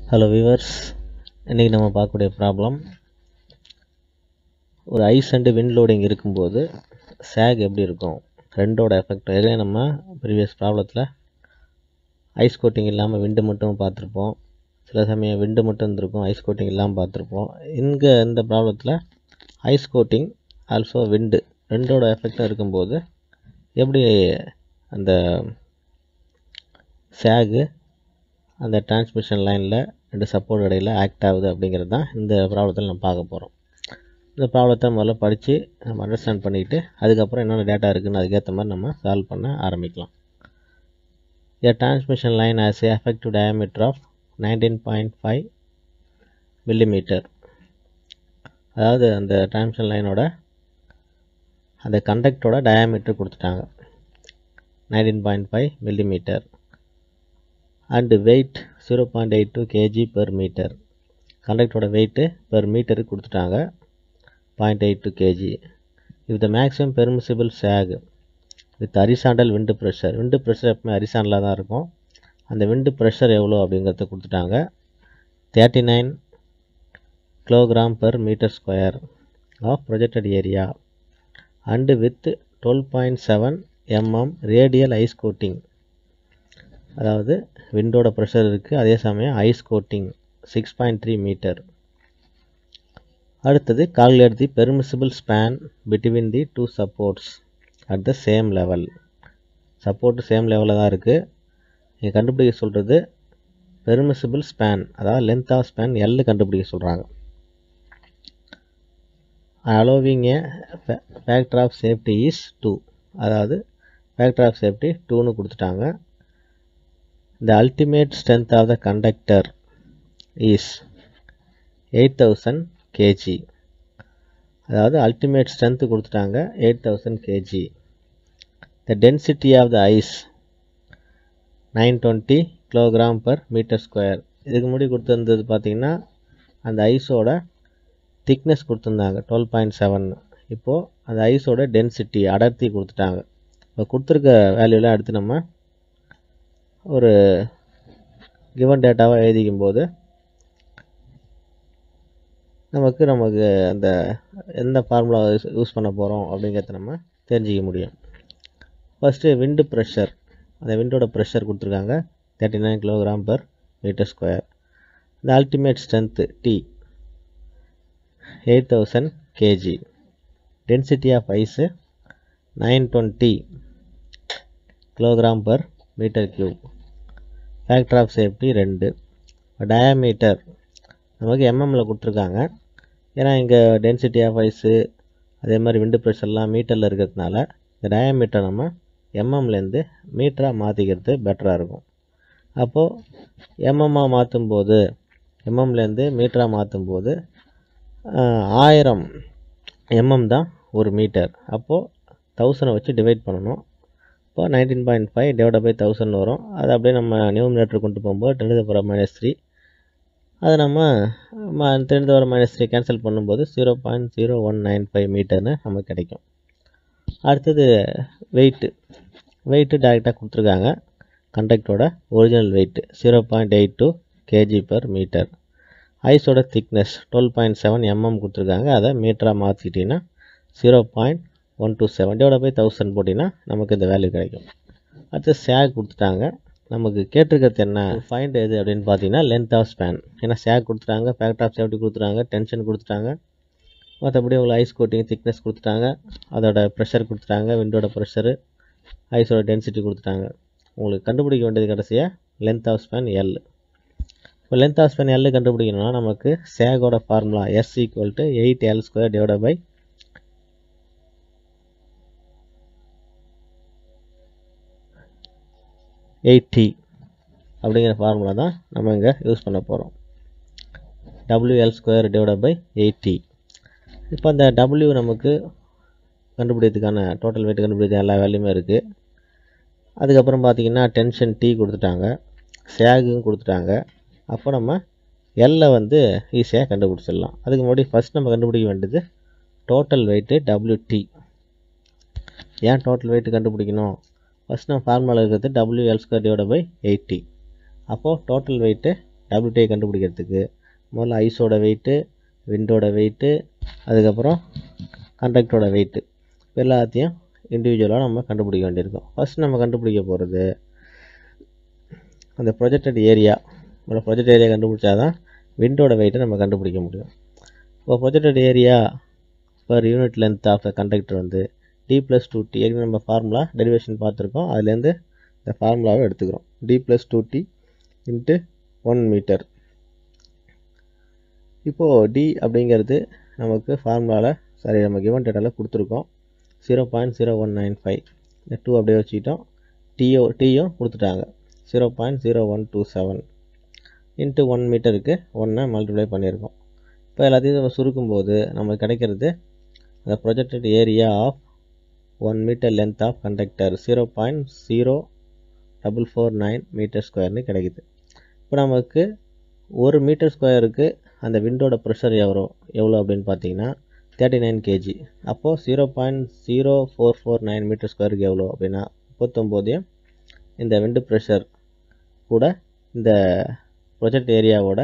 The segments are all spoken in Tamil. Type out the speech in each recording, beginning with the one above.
ஹலோ வியூவர்ஸ் இன்றைக்கி நம்ம பார்க்கக்கூடிய ப்ராப்ளம் ஒரு ஐஸ் அண்டு விண்ட் லோடிங் இருக்கும்போது சேக் எப்படி இருக்கும் ரெண்டோட எஃபெக்ட் ஏற்கனவே நம்ம ப்ரீவியஸ் ப்ராப்ளத்தில் ஐஸ் கோட்டிங் இல்லாமல் விண்டு மட்டும் பார்த்துருப்போம் சில சமயம் விண்டு மட்டும் இருந்திருக்கும் ஐஸ் கோட்டிங் இல்லாமல் பார்த்துருப்போம் இங்கே இந்த ப்ராப்ளத்தில் ஐஸ் கோட்டிங் ஆல்சோ விண்டு ரெண்டோட எஃபெக்டும் இருக்கும்போது எப்படி அந்த சேகு அந்த டிரான்ஸ்மிஷன் லைனில் ரெண்டு சப்போர்ட் இடையில் ஆக்ட் ஆகுது அப்படிங்கிறது தான் இந்த ப்ராப்ளத்தில் நம்ம பார்க்க போகிறோம் இந்த ப்ராப்ளத்தை முதல்ல படித்து நம்ம அண்டர்ஸ்டாண்ட் பண்ணிக்கிட்டு அதுக்கப்புறம் என்னென்ன டேட்டா இருக்குதுன்னு அதுக்கேற்ற மாதிரி நம்ம சால்வ் பண்ண ஆரம்பிக்கலாம் A transmission line has a effective diameter of 19.5 millimeter அதாவது அந்த டிரான்ஸ்மிஷன் லைனோட அந்த கண்டக்டரோட டயாமீட்டர் கொடுத்துட்டாங்க nineteen point five millimetre and weight zero point eight two KG per metre கண்டக்டரோட வெயிட்டு பெர் மீட்டருக்கு கொடுத்துட்டாங்க point eight two KG if the maximum permissible sag with horizontal wind pressure wind pressure எப்பவுமே ஹரிசாண்டலாக தான் இருக்கும் அந்த விண்டு ப்ரெஷர் எவ்வளோ அப்படிங்கிறத கொடுத்துட்டாங்க thirty nine kilogram per metre square of projected area and with twelve point seven MM radial ice coating அதாவது விண்டோட ப்ரெஷர் இருக்குது அதே சமயம் ice coating six point three metre அடுத்தது calculate the permissible span between the two supports at the same level support same லெவலில் தான் இருக்குது நீங்கள் கண்டுபிடிக்க சொல்கிறது பெர்மிசிபிள் ஸ்பேன் அதாவது லென்த் ஆஃப் ஸ்பேன் எல்லு கண்டுபிடிக்க சொல்கிறாங்க allowing a factor of safety is two அதாவது ஃபேக்டர் ஆஃப் சேஃப்டி டூன்னு கொடுத்துட்டாங்க the ultimate strength of the conductor is eight thousand KG அதாவது அல்டிமேட் ஸ்ட்ரென்த்து கொடுத்துட்டாங்க eight thousand KG the density of the ice nine twenty kilogram per metre square இதுக்கு முன்னாடி கொடுத்துருந்தது பார்த்திங்கன்னா அந்த ஐஸோட திக்னஸ் கொடுத்துருந்தாங்க டுவெல் பாயிண்ட் செவன் இப்போது அந்த ஐஸோட டென்சிட்டி அடர்த்தி கொடுத்துட்டாங்க இப்போ கொடுத்துருக்க வேல்யூலாம் எடுத்து நம்ம ஒரு கிவன் டேட்டாவை எழுதிக்கும் போது நமக்கு நமக்கு அந்த எந்த ஃபார்முலா யூஸ் பண்ண போகிறோம் அப்படிங்கிறத நம்ம தெரிஞ்சிக்க முடியும் ஃபஸ்ட்டு விண்டு ப்ரெஷர் அந்த விண்டோட ப்ரெஷர் கொடுத்துருக்காங்க thirty nine kilogram per metre square இந்த ultimate strength T eight thousand KG density of ice nine twenty kilogram per metre cube factor of safety ரெண்டு டயாமீட்டர் நமக்கு எம்எம்மில் கொடுத்துருக்காங்க ஏன்னா இங்கே டென்சிட்டி ஆஃப் ஐஸு அதே மாதிரி விண்டு ப்ரெஷர்லாம் மீட்டரில் இருக்கிறதுனால இந்த டயாமீட்டர் நம்ம எம்எம்லேருந்து மீட்டராக மாற்றிக்கிறது பெட்டராக இருக்கும் அப்போது எம்எம்மாக மாற்றும் போது எம்எம்லேருந்து மீட்டராக மாற்றும் போது ஆயிரம் எம்எம் தான் ஒரு மீட்டர் அப்போது தௌசண்டை வச்சு டிவைட் பண்ணணும் இப்போ nineteen point five divide by thousand வரும் அது அப்படியே நம்ம நியூமினேட்டர் கொண்டு போகும்போது டென் போகிற மைனஸ் த்ரீ அதை நம்ம டென் வர மைனஸ் த்ரீ கேன்சல் பண்ணும்போது zero point zero one nine five மீட்டர்னு நமக்கு கிடைக்கும் அடுத்தது வெயிட்டு வெயிட்டு டேரெக்டாக கொடுத்துருக்காங்க கண்டக்டரோட original weight zero point eight two KG per metre ஐஸோட thickness twelve point seven MM கொடுத்துருக்காங்க அதை மீட்டராக மாற்றிக்கிட்டிங்கன்னா zero point one two seven divide by thousand போட்டிங்கன்னா நமக்கு இந்த வேல்யூ கிடைக்கும் அடுத்து சேக் கொடுத்துட்டாங்க நமக்கு கேட்டிருக்கிறது என்ன ஃபைண்ட் எது அப்படின்னு பார்த்தீங்கன்னா லென்த் ஆஃப் ஸ்பேன் ஏன்னா சேக் கொடுத்துட்டாங்க ஃபேக்டர் ஆஃப் சேஃப்டி கொடுத்துட்டாங்க டென்ஷன் கொடுத்துட்டாங்க மற்றபடி உங்களுக்கு ஐஸ் கோட்டிங் திக்னஸ் கொடுத்துட்டாங்க அதோட ப்ரெஷர் கொடுத்துட்டாங்க விண்டோட ப்ரெஷரு ஐஸோட டென்சிட்டி கொடுத்துட்டாங்க உங்களுக்கு கண்டுபிடிக்க வேண்டியது கடைசியாக லென்த் ஆஃப் ஸ்பேன் எல் இப்போ லென்த் ஆஃப் ஸ்பேன் எல் கண்டுபிடிக்கணும்னா நமக்கு சேகோட formula S equal to eight L square divide by eighty அப்படிங்கிற ஃபார்முலா தான் நம்ம இங்கே யூஸ் பண்ண போகிறோம் WL square divide by eighty இப்போ அந்த டபிள்யூ நமக்கு கண்டுபிடிக்கிறதுக்கான டோட்டல் வெயிட் கண்டுபிடிக்க எல்லா வேல்யூமே இருக்குது அதுக்கப்புறம் பார்த்திங்கன்னா டென்ஷன் டி கொடுத்துட்டாங்க சேகும் கொடுத்துட்டாங்க அப்போ நம்ம எல்ல வந்து ஈஸியாக கண்டுபிடிச்சிடலாம் அதுக்கு முன்னாடி ஃபஸ்ட் நம்ம கண்டுபிடிக்க வேண்டியது டோட்டல் வெயிட்டு டபிள்யூடி ஏன் டோட்டல் வெயிட் கண்டுபிடிக்கணும் ஃபஸ்ட் நம்ம ஃபார்முலா இருக்கிறது W L square divide by eighty அப்போது டோட்டல் வெயிட்டு டபிள்யூடியை கண்டுபிடிக்கிறதுக்கு முதல்ல ஐஸோட வெயிட்டு விண்டோட வெயிட்டு அதுக்கப்புறம் கண்டக்டரோட வெயிட்டு எல்லாத்தையும் இண்டிவிஜுவலாக நம்ம கண்டுபிடிக்க வேண்டியிருக்கும் ஃபஸ்ட் நம்ம கண்டுபிடிக்க போகிறது அந்த ப்ரொஜெக்டட் ஏரியா நம்ம ப்ரொஜெக்ட் ஏரியா கண்டுபிடிச்சா தான் விண்டோட வெயிட்டை நம்ம கண்டுபிடிக்க முடியும் இப்போ projected area per unit length of the conductor வந்து டி ப்ளஸ் டூ டி ஏற்கனவே நம்ம ஃபார்முலா டெரிவேஷன் பார்த்துருக்கோம் அதுலேருந்து இந்த ஃபார்முலாவை எடுத்துக்கிறோம் D plus two T into one metre இப்போது டி அப்படிங்கிறது நமக்கு ஃபார்முலாவில் சாரி நம்ம கிவன் டேட்டாவில் கொடுத்துருக்கோம் zero point zero one nine five இந்த டூ அப்படியே வச்சுக்கிட்டோம் டிஓ டியும் கொடுத்துட்டாங்க zero point zero one two seven into one மீட்டருக்கு ஒன்றை மல்டிப்ளை பண்ணியிருக்கோம் இப்போ எல்லாத்தையும் நம்ம சுருக்கும்போது நமக்கு கிடைக்கிறது அந்த projected area of one metre length of conductor zero point zero double four nine metre ஸ்கொயர்னு கிடைக்குது இப்போ நமக்கு ஒரு மீட்டர் ஸ்கொயருக்கு அந்த விண்டோட ப்ரெஷர் எவ்வளோ எவ்வளோ அப்படின்னு பார்த்தீங்கன்னா தேர்ட்டி நைன் கேஜி அப்போது zero point zero four four nine metre ஸ்கொயருக்கு எவ்வளோ அப்படின்னா முப்பத்தொம்போதையும் இந்த விண்டு ப்ரெஷர் கூட இந்த ப்ரொஜெக்ட் ஏரியாவோட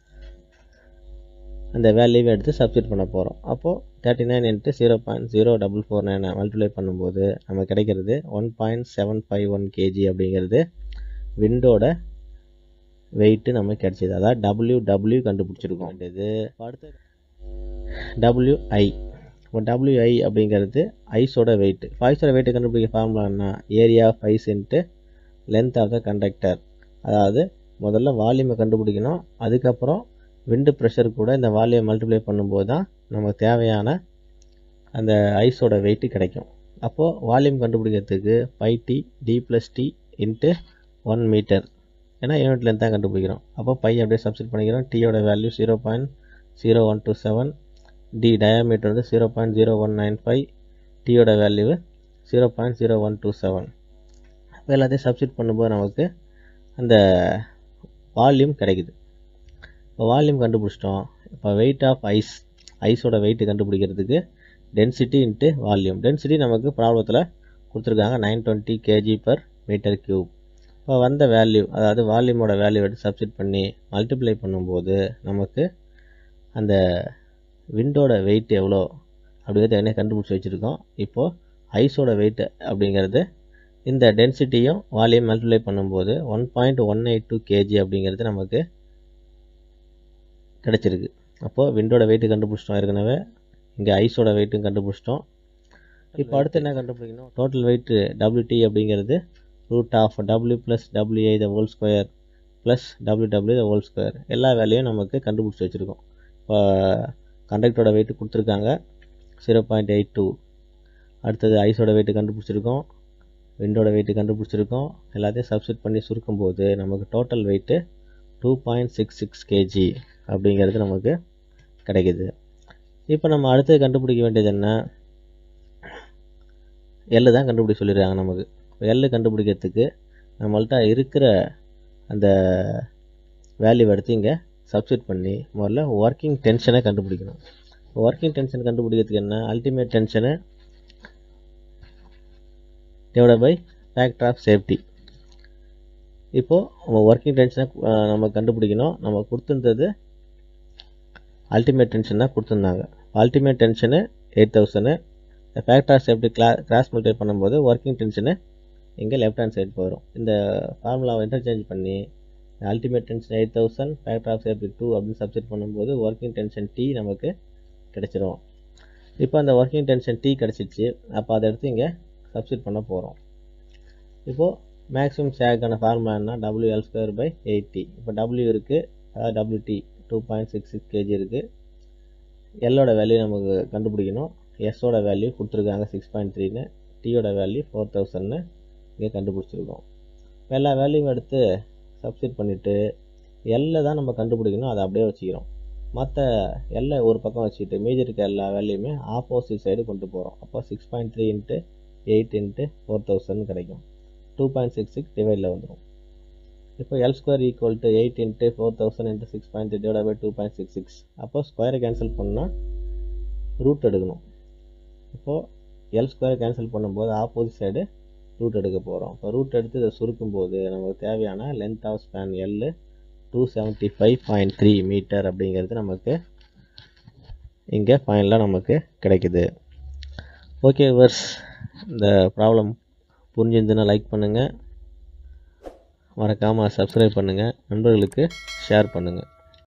அந்த வேல்யூவை எடுத்து சப்ஸ்டிட் பண்ண போகிறோம் அப்போது thirty nine into zero point zero double four நைனை மல்டிப்ளை பண்ணும்போது நமக்கு கிடைக்கிறது one point seven five one KG அப்படிங்கிறது விண்டோட வெயிட்டு நமக்கு கிடைச்சிது அதாவது டபிள்யூ டபிள்யூ கண்டுபிடிச்சிருக்கோம் இது அடுத்து டபிள்யூஐ இப்போ டபிள்யூஐ அப்படிங்கிறது ஐஸோட வெயிட் ஐஸோட வெயிட்டை கண்டுபிடிக்க ஃபார்முலான்னா area of ice into length of the conductor அதாவது முதல்ல வால்யூமை கண்டுபிடிக்கணும் அதுக்கப்புறம் விண்டு ப்ரெஷர் கூட இந்த வால்யூம் மல்டிப்ளை பண்ணும்போது தான் நமக்கு தேவையான அந்த ஐஸோட வெயிட்டு கிடைக்கும் அப்போது வால்யூம் கண்டுபிடிக்கிறதுக்கு pi T D plus T into one metre ஏன்னா யூனிட் லென்த் தான் கண்டுபிடிக்கிறோம் அப்போ பை அப்படியே சப்ஸ்டிட் பண்ணிக்கிறோம் டீயோட value zero point zero one two seven T diameter வந்து zero point zero one nine five டீயோட value zero point zero one two seven இப்போ எல்லாத்தையும் சப்ஸ்டிட் பண்ணும்போது நமக்கு அந்த வால்யூம் கிடைக்குது இப்போ வால்யூம் கண்டுபிடிச்சிட்டோம் இப்போ வெயிட் ஆஃப் ஐஸ் ஐஸோட வெயிட் கண்டுபிடிக்கிறதுக்கு டென்சிட்டி இன்ட்டு வால்யூம் டென்சிட்டி நமக்கு ப்ராப்ளத்தில் கொடுத்துருக்காங்க nine twenty KG per metre cube இப்போ வந்த வேல்யூ அதாவது வால்யூமோட வேல்யூ எடுத்து சப்ஸ்டிட் பண்ணி மல்டிப்ளை பண்ணும்போது நமக்கு அந்த விண்டோட வெயிட் எவ்வளோ அப்படிங்கிறது என்ன கண்டுபிடிச்சி வச்சுருக்கோம் இப்போது ஐஸோட வெயிட் அப்படிங்கிறது இந்த டென்சிட்டியும் வால்யூம் மல்டிப்ளை பண்ணும்போது one point one eight two KG அப்படிங்கிறது நமக்கு கிடச்சிருக்கு அப்போது விண்டோட வெயிட்டு கண்டுபிடிச்சிட்டோம் ஏற்கனவே இங்கே ஐஸோட வெயிட்டும் கண்டுபிடிச்சிட்டோம் இப்போ அடுத்து என்ன கண்டுபிடிக்கணும் டோட்டல் வெயிட் டபிள்யூடி அப்படிங்கிறது root of W plus WI the whole square plus W W the whole square எல்லா வேலையும் நமக்கு கண்டுபிடிச்சி வச்சுருக்கோம் இப்போ கண்டக்டரோட வெயிட்டு கொடுத்துருக்காங்க ஜீரோ பாயிண்ட் எயிட் டூ அடுத்தது ஐஸோட வெயிட்டு கண்டுபிடிச்சிருக்கோம் விண்டோட வெயிட்டு கண்டுபிடிச்சிருக்கோம் எல்லாத்தையும் சப்ஸ்டிட் பண்ணி சுருக்கும்போது நமக்கு total weight two point six six KG அப்படிங்கிறது நமக்கு கிடைக்குது இப்போ நம்ம அடுத்தது கண்டுபிடிக்க வேண்டியது என்ன எல்லு தான் கண்டுபிடிக்க சொல்லிடுறாங்க நமக்கு எல்லு கண்டுபிடிக்கிறதுக்கு நம்மள்ட்ட இருக்கிற அந்த வேல்யூ எடுத்து இங்கே சப்ஸ்டிட் பண்ணி முதல்ல ஒர்க்கிங் டென்ஷனை கண்டுபிடிக்கணும் ஒர்க்கிங் டென்ஷன் கண்டுபிடிக்கிறதுக்கு என்ன ultimate tension divide by factor of safety இப்போது நம்ம ஒர்க்கிங் டென்ஷனை நம்ம கண்டுபிடிக்கணும் நம்ம கொடுத்துருந்தது அல்டிமேட் டென்ஷன் தான் கொடுத்துருந்தாங்க ultimate tension eight thousand factor of safety கிளா கிராஸ் மல்டிப்ளை பண்ணும்போது ஒர்க்கிங் டென்ஷனு இங்கே லெஃப்ட் ஹேண்ட் சைடு போயிடும் இந்த ஃபார்முலாவை இன்டர்சேஞ்ச் பண்ணி ultimate tension eight thousand factor of safety two அப்படின்னு சப்ஸ்டிட் பண்ணும்போது ஒர்க்கிங் டென்ஷன் டி நமக்கு கிடச்சிரும் இப்போ அந்த ஒர்க்கிங் டென்ஷன் டி கிடச்சிச்சு அப்போ அதை எடுத்து இங்கே சப்ஸ்டிட் பண்ண போகிறோம் இப்போது மேக்ஸிமம் ஷேருக்கான ஃபார்முலா என்ன W L square by eighty இப்போ டபிள்யூ இருக்குது அதாவது WT two point six six KG இருக்குது எல்லோட வேல்யூ நமக்கு கண்டுபிடிக்கணும் எஸ்ஸோட வேல்யூ கொடுத்துருக்காங்க சிக்ஸ் பாயிண்ட் த்ரீன்னு டீயோட வேல்யூ ஃபோர் தௌசண்ட்னு இங்கே கண்டுபிடிச்சிருக்கோம் இப்போ எல்லா வேல்யூவும் எடுத்து சப்ஸ்டிட் பண்ணிவிட்டு எல்லை தான் நம்ம கண்டுபிடிக்கணும் அதை அப்படியே வச்சுக்கிறோம் மற்ற எல்லை ஒரு பக்கம் வச்சுக்கிட்டு மீதி இருக்க எல்லா வேல்யூமே ஆப்போசிட் சைடு கொண்டு போகிறோம் அப்போ six point three into eight into four thousand கிடைக்கும் டூ பாயிண்ட் சிக்ஸ் சிக்ஸ் டிவைடில் வந்துடும் இப்போ L square equal to eight into four thousand into six point divide by two point six six அப்போ ஸ்கொயரை கேன்சல் பண்ணால் ரூட் எடுக்கணும் இப்போது எல் ஸ்கொயர் கேன்சல் பண்ணும்போது ஆப்போசிட் சைடு ரூட் எடுக்க போகிறோம் இப்போ ரூட் எடுத்து இதை சுருக்கும் போது நமக்கு தேவையான length of span L two seventy five point three metre அப்படிங்கிறது நமக்கு இங்கே ஃபைனலாக நமக்கு கிடைக்குது ஓகே வர்ஸ் இந்த ப்ராப்ளம் புரிஞ்சிருந்துன்னா லைக் பண்ணுங்கள் மறக்காமல் சப்ஸ்கிரைப் பண்ணுங்கள் நண்பர்களுக்கு ஷேர் பண்ணுங்கள்